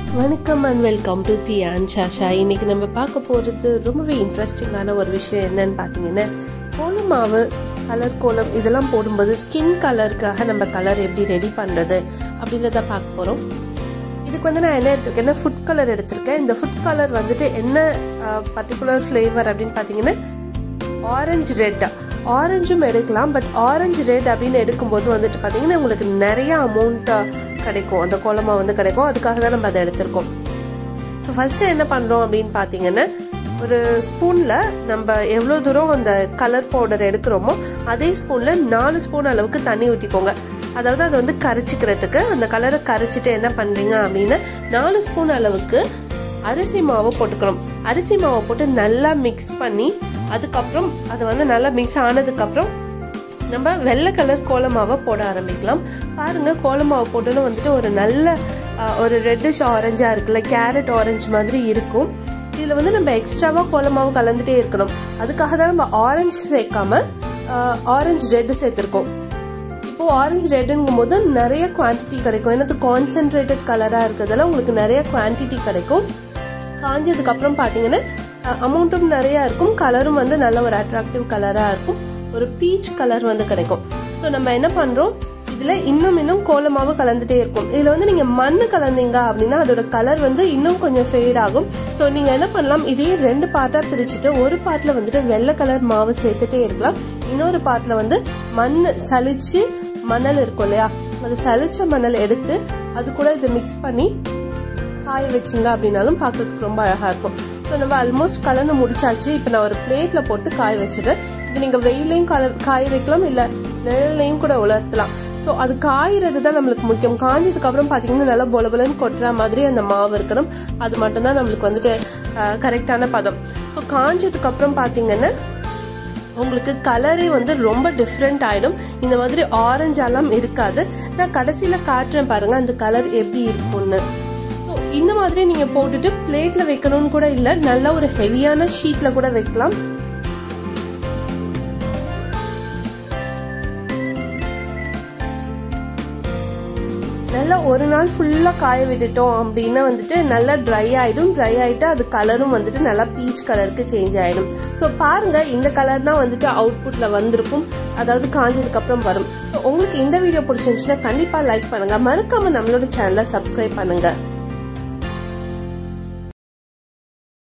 வணக்கம் and welcome to the and Sasha இன்னைக்கு நம்ம பார்க்க போகிறது ரொம்பவே இன்ட்ரெஸ்டிங்கான ஒரு விஷயம் என்னன்னு பார்த்தீங்கன்னா கோலம் மாவு கலர் கோலம் இதெல்லாம் போடும்போது ஸ்கின் கலருக்காக நம்ம கலர் எப்படி ரெடி பண்ணுறது அப்படின்றத பார்க்க போகிறோம் இதுக்கு வந்து நான் என்ன எடுத்திருக்கேன்னா ஃபுட் கலர் எடுத்திருக்கேன் இந்த ஃபுட் கலர் வந்துட்டு என்ன பர்டிகுலர் ஃப்ளேவர் அப்படின்னு பார்த்தீங்கன்னா ஆரஞ்சு ரெட்டா ஆரஞ்சும் எடுக்கலாம் பட் ஆரஞ்சு ரெட் அப்படின்னு எடுக்கும்போது வந்துட்டு பார்த்தீங்கன்னா உங்களுக்கு நிறைய அமௌண்ட் கிடைக்கும் அந்த கோலமா வந்து கிடைக்கும் அதுக்காக தான் நம்ம அதை எடுத்திருக்கோம் ஸோ ஃபஸ்ட்டு என்ன பண்ணுறோம் அப்படின்னு பார்த்தீங்கன்னா ஒரு ஸ்பூனில் நம்ம எவ்வளோ தூரம் அந்த கலர் பவுடர் எடுக்கிறோமோ அதே ஸ்பூனில் நாலு ஸ்பூன் அளவுக்கு தண்ணி ஊற்றிக்கோங்க அதாவது அதை வந்து கரைச்சிக்கிறதுக்கு அந்த கலரை கரைச்சிட்டு என்ன பண்ணுறீங்க அப்படின்னா நாலு ஸ்பூன் அளவுக்கு அரிசி மாவை போட்டுக்கணும் அரிசி மாவை போட்டு நல்லா மிக்ஸ் பண்ணி அதுக்கப்புறம் அது வந்து நல்லா மிக்ஸ் ஆனதுக்கப்புறம் நம்ம வெள்ளை கலர் கோலமாவை போட ஆரம்பிக்கலாம் பாருங்க கோலமாவை போட்டோன்னு வந்துட்டு ஒரு நல்ல ஒரு ரெட்டிஷ் ஆரஞ்சாக இருக்குல்ல கேரட் ஆரஞ்சு மாதிரி இருக்கும் இதில் வந்து நம்ம எக்ஸ்ட்ராவாக கோலமாவு கலந்துட்டே இருக்கணும் அதுக்காக தான் நம்ம ஆரஞ்சு சேர்க்காம ஆரஞ்சு ரெட்டு சேர்த்துருக்கோம் இப்போ ஆரஞ்சு ரெட்டுங்கும் போது நிறைய குவான்டிட்டி கிடைக்கும் ஏன்னா அது கான்சென்ட்ரேட்டட் கலராக இருக்கிறதுல உங்களுக்கு நிறைய குவான்டிட்டி கிடைக்கும் காஞ்சதுக்கு அப்புறம் பார்த்தீங்கன்னா அமௌண்ட்டும் நிறையா இருக்கும் கலரும் வந்து நல்ல ஒரு அட்ராக்டிவ் கலராக இருக்கும் ஒரு பீச் கலர் வந்து கிடைக்கும் ஸோ நம்ம என்ன பண்ணுறோம் இதில் இன்னும் இன்னும் கோலமாவு கலந்துட்டே இருக்கும் இதில் வந்து நீங்கள் மண் கலந்தீங்க அப்படின்னா அதோட கலர் வந்து இன்னும் கொஞ்சம் ஃபேட் ஆகும் ஸோ நீங்கள் என்ன பண்ணலாம் இதையே ரெண்டு பார்ட்டாக பிரிச்சுட்டு ஒரு பார்ட்டில் வந்துட்டு வெள்ளை கலர் மாவு சேர்த்துட்டே இருக்கலாம் இன்னொரு பார்ட்டில் வந்து மண் சலிச்சு மணல் இருக்கும் இல்லையா அது சலிச்ச மணல் எடுத்து அது கூட இதை மிக்ஸ் பண்ணி காய வச்சிங்க அப்படின்னாலும் பார்க்கறதுக்கு ரொம்ப அழகாக இருக்கும் ஸோ நம்ம ஆல்மோஸ்ட் கலந்து முடிச்சாச்சு இப்போ நான் ஒரு பிளேட்டில் போட்டு காய வச்சிடுறேன் இது நீங்கள் வெயிலையும் கல காய வைக்கலாம் இல்லை நிழல்லையும் கூட உலர்த்தலாம் ஸோ அது காயிறது தான் நம்மளுக்கு முக்கியம் காஞ்சதுக்கு அப்புறம் பார்த்தீங்கன்னா நல்லா பொலபொலன்னு கொட்டுற மாதிரி அந்த மாவு இருக்கணும் அது மட்டும்தான் நம்மளுக்கு வந்துட்டு கரெக்டான பதம் ஸோ காஞ்சதுக்கு அப்புறம் பார்த்தீங்கன்னா உங்களுக்கு கலரே வந்து ரொம்ப டிஃப்ரெண்ட் ஆகிடும் இந்த மாதிரி ஆரஞ்சாலாம் இருக்காது நான் கடைசியில் காட்டுறேன் பாருங்க அந்த கலர் எப்படி இருக்கும்னு இந்த மாதிரி நீங்க போட்டுட்டு பிளேட்ல வைக்கணும்னு கூட இல்ல நல்ல ஒரு ஹெவியான ஷீட்ல கூட வைக்கலாம் நல்லா ஒரு நாள் ஃபுல்லாக காய விட்டுட்டோம் அப்படின்னா வந்துட்டு நல்லா ட்ரை ஆகிடும் ட்ரை ஆகிட்டு அது கலரும் வந்துட்டு நல்லா பீச் கலருக்கு சேஞ்ச் ஆகிடும் ஸோ பாருங்க இந்த கலர் தான் வந்துட்டு அவுட்புட்டில் வந்திருக்கும் அதாவது காஞ்சதுக்கப்புறம் வரும் உங்களுக்கு இந்த வீடியோ பிடிச்சிருந்துச்சுன்னா கண்டிப்பாக லைக் பண்ணுங்க மறக்காம நம்மளோட சேனலை சப்ஸ்கிரைப் பண்ணுங்க